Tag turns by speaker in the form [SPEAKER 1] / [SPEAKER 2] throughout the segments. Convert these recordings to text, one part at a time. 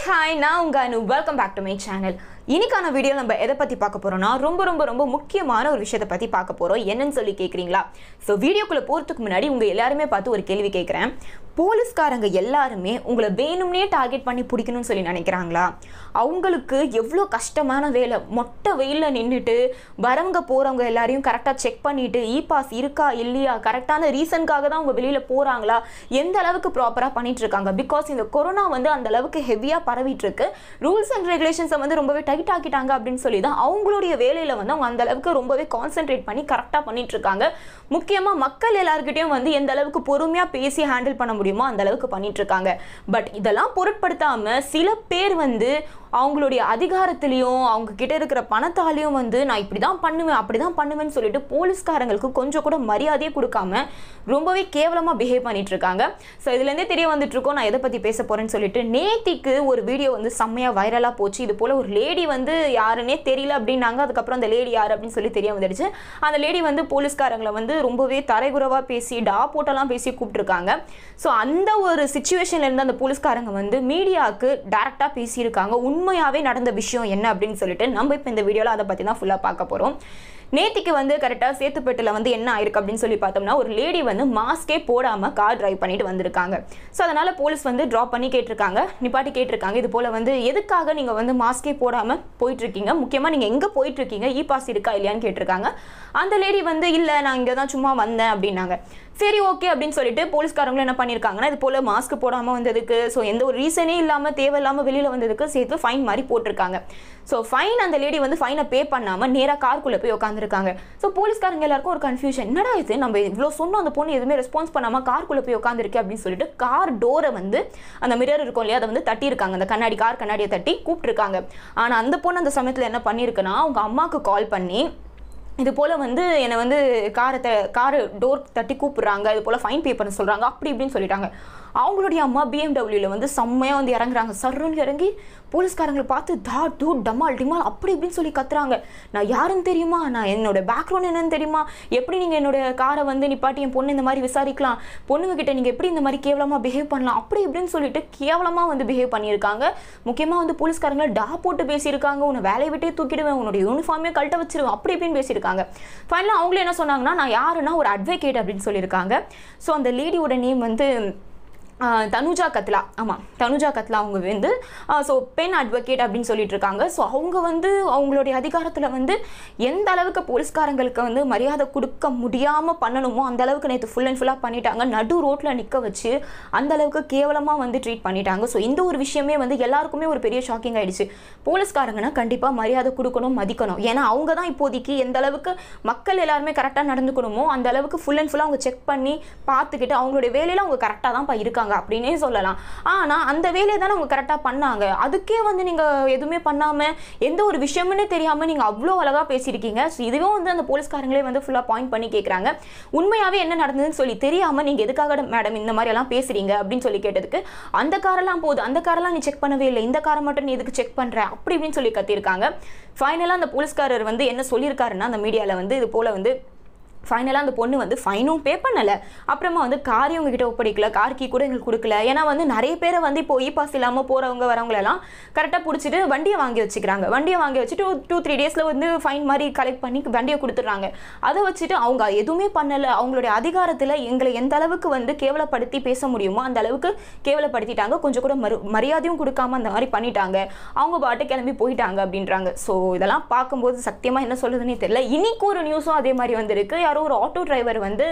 [SPEAKER 1] hi நான் உங்க Anu welcome back to my channel இன்னைக்கான வீடியோ நம்ம எதை பற்றி பார்க்க போகிறோம்னா ரொம்ப ரொம்ப ரொம்ப முக்கியமான ஒரு விஷயத்தை பற்றி பார்க்க போகிறோம் என்னன்னு சொல்லி கேட்குறீங்களா ஸோ வீடியோக்குள்ளே போகிறதுக்கு முன்னாடி உங்கள் எல்லாருமே பார்த்து ஒரு கேள்வி கேட்குறேன் போலீஸ்காரங்க எல்லாருமே உங்களை வேணும்னே டார்கெட் பண்ணி பிடிக்கணும்னு சொல்லி நினைக்கிறாங்களா அவங்களுக்கு எவ்வளோ கஷ்டமான வேலை மொட்டை வெயிலில் நின்றுட்டு வரவங்க போகிறவங்க எல்லாரையும் கரெக்டாக செக் பண்ணிட்டு இ பாஸ் இருக்கா இல்லையா கரெக்டான ரீசனுக்காக தான் அவங்க வெளியில் போகிறாங்களா எந்த அளவுக்கு ப்ராப்பராக பண்ணிட்டு இருக்காங்க பிகாஸ் இந்த கொரோனா வந்து அந்த அளவுக்கு ஹெவியாக பரவிட்டு இருக்கு ரூல்ஸ் அண்ட் ரெகுலேஷன்ஸை வந்து ரொம்பவே டைட் ஆக்கிட்டாங்க அப்படின்னு சொல்லி தான் அவங்களுடைய வேலையில் வந்து அவங்க அந்த அளவுக்கு ரொம்பவே கான்சென்ட்ரேட் பண்ணி கரெக்டாக பண்ணிட்டு இருக்காங்க முக்கியமாக மக்கள் எல்லாருக்கிட்டையும் வந்து எந்த அளவுக்கு பொறுமையாக பேசி ஹேண்டில் பண்ண முடியுமோ அந்த அளவுக்கு பண்ணிட்டு இருக்காங்க பட் இதெல்லாம் பொருட்படுத்தாம சில பேர் வந்து அவங்களுடைய அதிகாரத்திலையும் அவங்க கிட்ட இருக்கிற பணத்தாலையும் வந்து நான் இப்படி தான் பண்ணுவேன் அப்படி தான் பண்ணுவேன்னு சொல்லிட்டு போலீஸ்காரங்களுக்கு கொஞ்சம் கூட மரியாதையே கொடுக்காம ரொம்பவே கேவலமாக பிஹேவ் பண்ணிட்டு இருக்காங்க ஸோ இதுலேருந்தே தெரிய வந்துட்டு இருக்கோம் நான் எதை பற்றி பேச போறேன்னு சொல்லிட்டு நேத்திக்கு ஒரு வீடியோ வந்து செம்மையாக வைரலாக போச்சு இது போல் ஒரு லேடி வந்து யாருன்னே தெரியல அப்படின்னாங்க அதுக்கப்புறம் அந்த லேடி யார் அப்படின்னு சொல்லி தெரிய வந்துடுச்சு அந்த லேடி வந்து போலீஸ்காரங்களை வந்து ரொம்பவே தரைகுறவாக பேசி டா போட்டெல்லாம் பேசி கூப்பிட்டுருக்காங்க ஸோ அந்த ஒரு சுச்சுவேஷன்ல இருந்து அந்த போலீஸ்காரங்க வந்து மீடியாவுக்கு டேரெக்டாக பேசியிருக்காங்க உண்மையாகவே நடந்த விஷயம் என்ன அப்படின்னு சொல்லிட்டு நம்ம இப்போ இந்த வீடியோவில் அதை பற்றி தான் ஃபுல்லாக பார்க்க போகிறோம் நேத்திக்கு வந்து கரெக்டாக சேத்துப்பேட்டில் வந்து என்ன ஆயிருக்கு அப்படின்னு சொல்லி பார்த்தோம்னா ஒரு லேடி வந்து மாஸ்கே போடாமல் கார் டிரைவ் பண்ணிட்டு வந்திருக்காங்க ஸோ அதனால் போலீஸ் வந்து ட்ராப் பண்ணி கேட்டிருக்காங்க நிப்பாட்டி கேட்டிருக்காங்க இது போல் வந்து எதுக்காக நீங்கள் வந்து மாஸ்கே போடாமல் போயிட்டுருக்கீங்க முக்கியமாக நீங்கள் எங்கே போயிட்டுருக்கீங்க இ பாஸ் இருக்கா இல்லையான்னு கேட்டிருக்காங்க அந்த லேடி வந்து இல்லை நான் இங்கே தான் சும்மா வந்தேன் அப்படின்னாங்க சரி ஓகே அப்படின்னு சொல்லிட்டு போலீஸ்காரங்களும் என்ன பண்ணியிருக்காங்கன்னா இது போல் மாஸ்க் போடாமல் வந்ததுக்கு ஸோ எந்த ஒரு ரீசனே இல்லாமல் தேவையில்லாமல் வெளியில் வந்ததுக்கு சேர்த்து ஃபைன் மாதிரி போட்டிருக்காங்க ஸோ ஃபைன் அந்த லேடி வந்து ஃபைனை பே பண்ணாமல் நேராக கார்க்குள்ளே போய் உட்காந்துருக்காங்க ஸோ போலீஸ்காரங்க எல்லாருக்கும் ஒரு கன்ஃபியூஷன் என்னடா இது நம்ம இவ்வளோ சொன்னோம் அந்த பொண்ணு எதுவுமே ரெஸ்பான்ஸ் பண்ணாமல் கார்க்குள்ளே போய் உட்காந்துருக்கு அப்படின்னு சொல்லிட்டு கார் டோரை வந்து அந்த மிரர் இருக்கும் இல்லையா அதை வந்து தட்டியிருக்காங்க அந்த கண்ணாடி கார் கண்ணாடியை தட்டி கூப்பிட்டுருக்காங்க ஆனால் அந்த பொண்ணு அந்த சமயத்தில் என்ன பண்ணியிருக்குன்னா அவங்க அம்மாவுக்கு கால் பண்ணி இது போல் வந்து என்னை வந்து காரை த காரு டோர் தட்டி கூப்பிடுறாங்க இது போல் ஃபைன் பே பண்ண சொல்கிறாங்க அப்படி இப்படின்னு சொல்லிட்டாங்க அவங்களுடைய அம்மா பிஎம்டபிள்யூவில் வந்து செம்மையாக வந்து இறங்குறாங்க சர்ன்னு இறங்கி போலீஸ்காரங்களை பார்த்து தா டூ டமால் டிமால் அப்படி இப்படின்னு சொல்லி கத்துறாங்க நான் யாருன்னு தெரியுமா நான் என்னோட பேக்ரவுண்ட் என்னன்னு தெரியுமா எப்படி நீங்கள் என்னோட காரை வந்து நிப்பாட்டி என் பொண்ணு இந்த மாதிரி விசாரிக்கலாம் பொண்ணுங்க கிட்ட நீங்கள் எப்படி இந்த மாதிரி கேவலமாக பிஹேவ் பண்ணலாம் அப்படி இப்படின்னு சொல்லிட்டு கேவலமாக வந்து பிஹேவ் பண்ணியிருக்காங்க முக்கியமாக வந்து போலீஸ்காரங்களை டா போட்டு பேசியிருக்காங்க உன்னை வேலையை விட்டே தூக்கிடுவேன் உன்னோட யூனிஃபார்மே கழட்ட வச்சிருவேன் அப்படி இப்படின்னு பேசியிருக்காங்க ஃபைனலாக அவங்களும் என்ன சொன்னாங்கன்னா நான் யாருன்னா ஒரு அட்வொகேட் அப்படின்னு சொல்லியிருக்காங்க ஸோ அந்த லேடியோட நேம் வந்து ஆஹ் தனுஜா கத்லா ஆமாம் தனுஜா கத்லா அவங்க வந்து ஸோ பெண் அட்வொகேட் அப்படின்னு சொல்லிட்டு இருக்காங்க ஸோ அவங்க வந்து அவங்களுடைய அதிகாரத்தில் வந்து எந்த அளவுக்கு போலீஸ்காரங்களுக்கு வந்து மரியாதை கொடுக்க முடியாமல் பண்ணணுமோ அந்த அளவுக்கு நேற்று ஃபுல் அண்ட் ஃபுல்லாக பண்ணிட்டாங்க நடு ரோட்டில் நிற்க வச்சு அந்த அளவுக்கு கேவலமாக வந்து ட்ரீட் பண்ணிட்டாங்க ஸோ இந்த ஒரு விஷயமே வந்து எல்லாருக்குமே ஒரு பெரிய ஷாக்கிங் ஆயிடுச்சு போலீஸ்காரங்கன்னா கண்டிப்பாக மரியாதை கொடுக்கணும் மதிக்கணும் ஏன்னா அவங்க தான் இப்போதைக்கு எந்த அளவுக்கு மக்கள் எல்லாருமே கரெக்டாக நடந்துக்கணுமோ அந்த அளவுக்கு ஃபுல் அண்ட் ஃபுல்லாக அவங்க செக் பண்ணி பார்த்துக்கிட்டு அவங்களுடைய வேலையில் அவங்க கரெக்டாக தான் இருக்காங்க அப்படின்னே சொல்லலாம் ஆனால் அந்த வேலையை தானே அவங்க கரெக்டாக பண்ணாங்க அதுக்கே வந்து நீங்கள் எதுவுமே பண்ணாமல் எந்த ஒரு விஷயமுன்னே தெரியாமல் நீங்கள் அவ்வளோ அழகாக பேசியிருக்கீங்க ஸோ இதுவே வந்து அந்த போலீஸ்காரங்களே வந்து ஃபுல்லாக பாயிண்ட் பண்ணி கேட்குறாங்க உண்மையாகவே என்ன நடந்ததுன்னு சொல்லி தெரியாமல் நீங்கள் எதுக்காக மேடம் இந்த மாதிரி எல்லாம் பேசுறீங்க அப்படின்னு சொல்லி கேட்டதுக்கு அந்த காரெல்லாம் போகுது அந்த காரெல்லாம் நீ செக் பண்ணவே இல்லை இந்த காரை மட்டும் நீ எதுக்கு செக் பண்ணுற அப்படி இப்படின்னு சொல்லி கத்திருக்காங்க ஃபைனலாக அந்த போலீஸ்காரர் வந்து என்ன சொல்லியிருக்காருன்னா அந்த மீடியாவில் வந்து இது போல் வந்து ஃபைனலாக அந்த பொண்ணு வந்து ஃபைனும் பே பண்ணலை அப்புறமா வந்து காரையும் உங்ககிட்ட ஒப்படைக்கல கார் கீ கூட எங்களுக்கு கொடுக்கல ஏன்னா வந்து நிறைய பேரை வந்து இப்போ இ பாஸ் இல்லாமல் போகிறவங்க வரவங்களெல்லாம் கரெக்டாக பிடிச்சிட்டு வண்டியை வாங்கி வச்சுக்கிறாங்க வண்டியை வாங்கி வச்சுட்டு டூ த்ரீ டேஸில் வந்து ஃபைன் மாதிரி கலெக்ட் பண்ணி வண்டியை கொடுத்துட்றாங்க அதை வச்சுட்டு அவங்க எதுவுமே பண்ணலை அவங்களுடைய அதிகாரத்தில் எங்களை எந்த அளவுக்கு வந்து கேவலப்படுத்தி பேச முடியுமோ அந்த அளவுக்கு கேவலப்படுத்திட்டாங்க கொஞ்சம் கூட மறு மரியாதையும் கொடுக்காம அந்த மாதிரி பண்ணிட்டாங்க அவங்க பாட்டு கிளம்பி போயிட்டாங்க அப்படின்றாங்க ஸோ இதெல்லாம் பார்க்கும்போது சத்தியமாக என்ன சொல்லுதுன்னே தெரியல இன்னைக்கு ஒரு நியூஸும் அதே மாதிரி வந்திருக்கு யாரோ ஒரு ஆட்டோ டிரைவர் வந்து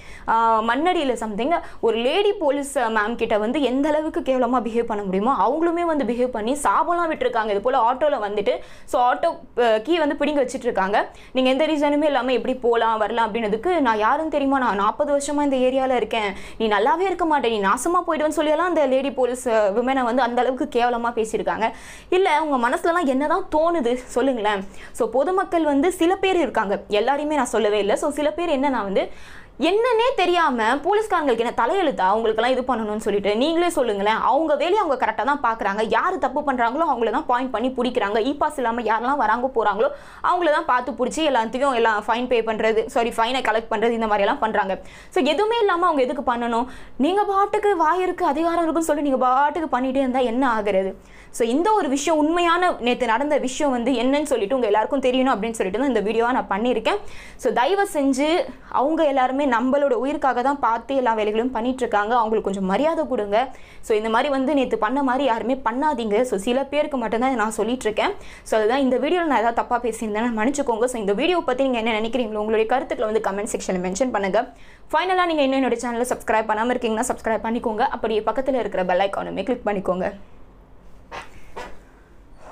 [SPEAKER 1] மண்ணடியில் சம்திங் ஒரு லேடி போலீஸ் மேம் கிட்ட வந்து எந்த அளவுக்கு கேவலமாக பிஹேவ் பண்ண முடியுமோ அவங்களுமே வந்து பிஹேவ் பண்ணி சாபம்லாம் விட்டுருக்காங்க இது போல் ஆட்டோவில் வந்துட்டு ஸோ ஆட்டோ கீ வந்து பிடிங்க வச்சுட்டு இருக்காங்க நீங்கள் எந்த ரீசனுமே இல்லாமல் எப்படி போகலாம் வரலாம் அப்படின்னதுக்கு நான் யாரும் தெரியுமா நான் நாற்பது வருஷமாக இந்த ஏரியாவில் இருக்கேன் நீ நல்லாவே இருக்க மாட்டேன் நீ நாசமாக போயிடுவேன்னு சொல்லியெல்லாம் அந்த லேடி போலீஸ் விமனை வந்து அந்த அளவுக்கு கேவலமாக பேசியிருக்காங்க இல்லை உங்கள் மனசுலலாம் என்னதான் தோணுது சொல்லுங்களேன் ஸோ பொதுமக்கள் வந்து சில பேர் இருக்காங்க எல்லாரையுமே நான் சொல்லவே இல்லை ஸோ சில பேர் என்னன்னா வந்து என்னன்னே தெரியாம போலீஸ்காரங்களுக்கு என்ன தலையெழுத்தா அவங்களுக்கெல்லாம் இது பண்ணணும்னு சொல்லிட்டு நீங்களே சொல்லுங்களேன் அவங்க வேலையை அவங்க கரெக்டாக தான் பார்க்குறாங்க யார் தப்பு பண்ணுறாங்களோ அவங்கள தான் பாயிண்ட் பண்ணி பிடிக்கிறாங்க இ பாஸ் இல்லாமல் யாரெல்லாம் வராங்க போகிறாங்களோ அவங்கள தான் பார்த்து பிடிச்சி எல்லாத்தையும் எல்லாம் ஃபைன் பே பண்ணுறது சாரி ஃபைனை கலெக்ட் பண்ணுறது இந்த மாதிரியெல்லாம் பண்ணுறாங்க ஸோ எதுவுமே இல்லாமல் அவங்க எதுக்கு பண்ணணும் நீங்கள் பாட்டுக்கு வாய் இருக்கு அதிகாரம் இருக்குன்னு சொல்லி நீங்கள் பாட்டுக்கு பண்ணிகிட்டே இருந்தால் என்ன ஆகுறது ஸோ இந்த ஒரு விஷயம் உண்மையான நேற்று நடந்த விஷயம் வந்து என்னன்னு சொல்லிட்டு உங்கள் எல்லாருக்கும் தெரியணும் அப்படின்னு சொல்லிட்டு தான் இந்த வீடியோவை நான் பண்ணியிருக்கேன் ஸோ தயவு செஞ்சு அவங்க எல்லாருமே நம்மளோட உயிருக்காக தான் பார்த்து எல்லா வேலைகளும் பண்ணிட்டு இருக்காங்க அவங்களுக்கு கொஞ்சம் மரியாதை கொடுங்க ஸோ இந்த மாதிரி வந்து நேற்று பண்ண மாதிரி யாருமே பண்ணாதீங்க ஸோ சில பேருக்கு மட்டும்தான் நான் சொல்லிட்டு இருக்கேன் ஸோ அதுதான் இந்த வீடியோவில் நான் ஏதாவது தப்பாக பேசியிருந்தேன் மன்னிச்சுக்கோங்க ஸோ இந்த வீடியோ பற்றி நீங்கள் என்ன நினைக்கிறீங்களோ உங்களுடைய கருத்துக்களை வந்து கமெண்ட் செக்ஷனில் மென்ஷன் பண்ணுங்கள் ஃபைனலாக நீங்கள் இன்னும் என்னோட சேனலை சப்ஸ்கிரைப் பண்ணாமல் இருக்கீங்கன்னா சப்ஸ்கிரைப் பண்ணிக்கோங்க அப்படியே பக்கத்தில் இருக்கிற பெல் ஐக்கானுமே கிளிக் பண்ணிக்கோங்க